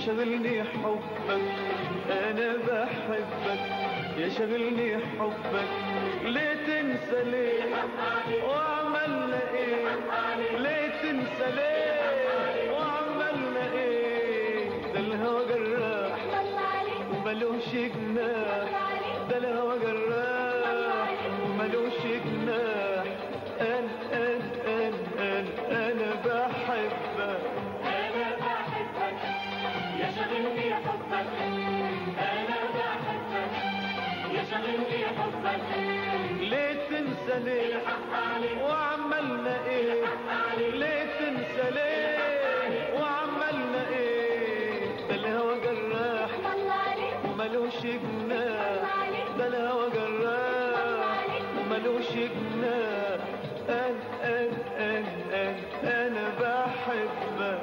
شغلني حبك انا بحبك يا شغلني حبك ليه تنسى ليه وعملنا ايه ليه تنسى ليه وعملنا ايه ده الهوى جراح وملوش جناح ده الهوى جراح وملوش جناح انا انا انا انا انا بحبك أنا بحبك يا شغلني حبك أنا بحبك يا شغلني حبك ليه تنسى ليه وعملنا ايه ليه تنسى ليه وعملنا ايه ده الهوى جراح وملوش جناح ده الهوى جراح وملوش جناح انا انا انا انا انا بحبك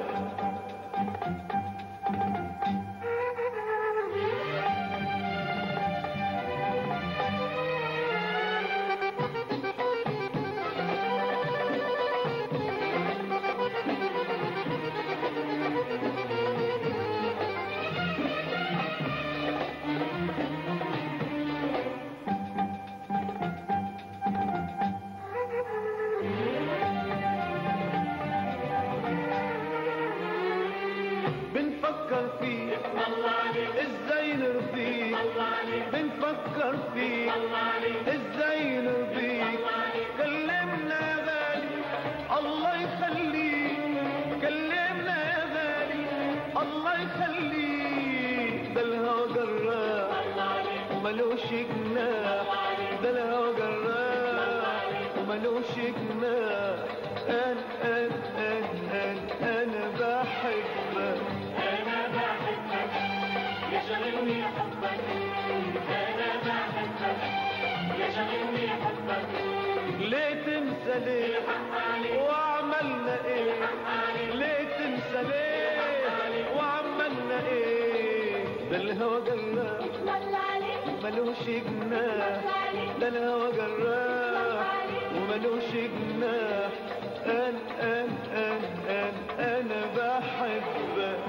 بنفكر فيك الله عليك ازاي نرضيك الله عليك بنفكر فيك الله عليك ازاي نرضيك كلمنا يا غالي الله يخليك كلمنا يا غالي الله يخليك ده الهوى جراح الله عليك وملوش جناح ده الهوى جراح وملوش جناح انا انا انا انا انا بحبك أنا بحبك يا شغلني حبك أنا بحبك يا شغلني حبك ليه تنسى ليه وعملنا ايه ليه تنسى ليه وعملنا ايه ده الهوى جراح ملوش جناح ده الهوى جراح وملوش جناح انا انا انا انا انا بحبك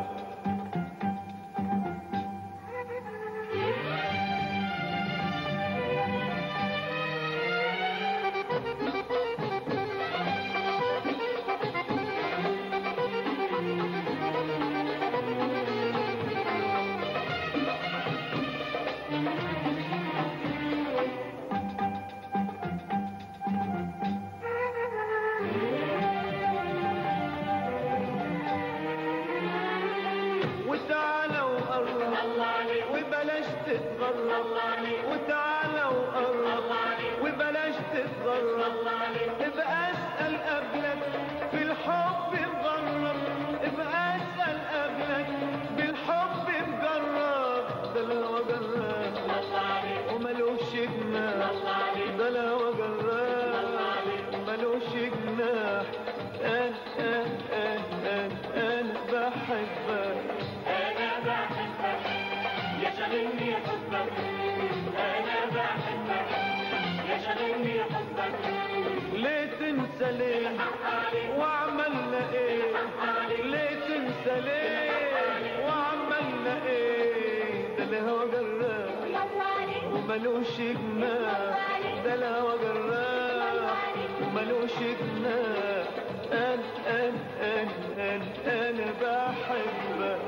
وتعالى وقرب الله عليك وبلاش تتغرب الله عليك وتعالى وقرب وبلاش تتغرب الله عليك ابقى اسأل قبلك في الحب مجرب ابقى اسأل قبلك بالحب مجرب ده الهوى جراب الله عليك وملوش جناح الله عليك ده الهوى جراح وملوش جناح انا انا انا انا بحبك أنا بحبك يا شغلني حبك أنا بحبك يا شغلني حبك ليه تنسى ليه وعملنا ايه ليه تنسى ليه وعملنا ايه ده الهوى جراح وملوش جناح ده الهوى جراح وملوش جناح انا انا انا انا انا بحبك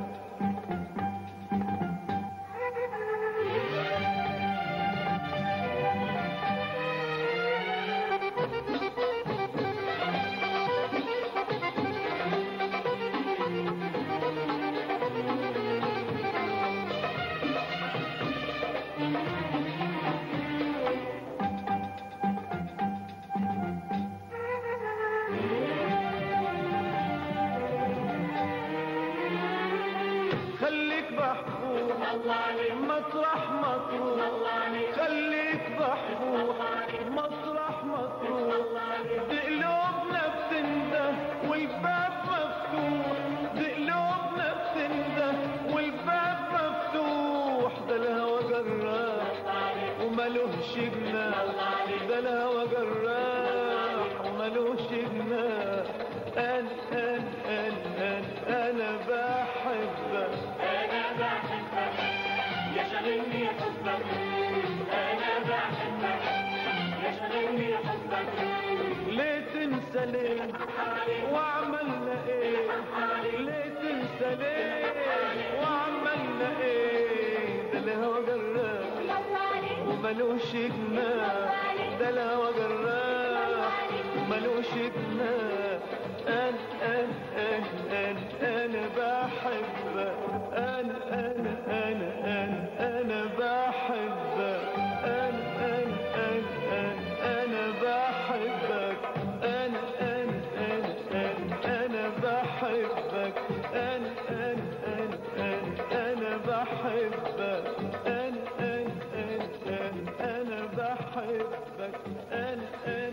خليك محبوب الله عليك مطرح مطروح الله عليك خليك محبوب مطرح مطروح بقلوبنا بتنده والباب مفتوح بقلوبنا بتنده والباب مفتوح ده الهوى جراح وملوش جناح ده الهوى جراح وملوش جناح انا انا انا انا انا بحبك ليه وعملنا ايه ليه تنسى ليه وعملنا ايه ده الهوى جراح وملوش جناح ده الهوى جراح وملوش جناح انا انا انا انا انا بحبك انا انا انا انا انا بحبك انا انا انا انا انا بحبك انا انا انا انا انا بحبك انا انا انا انا انا بحبك انا انا انا انا انا بحبك انا انا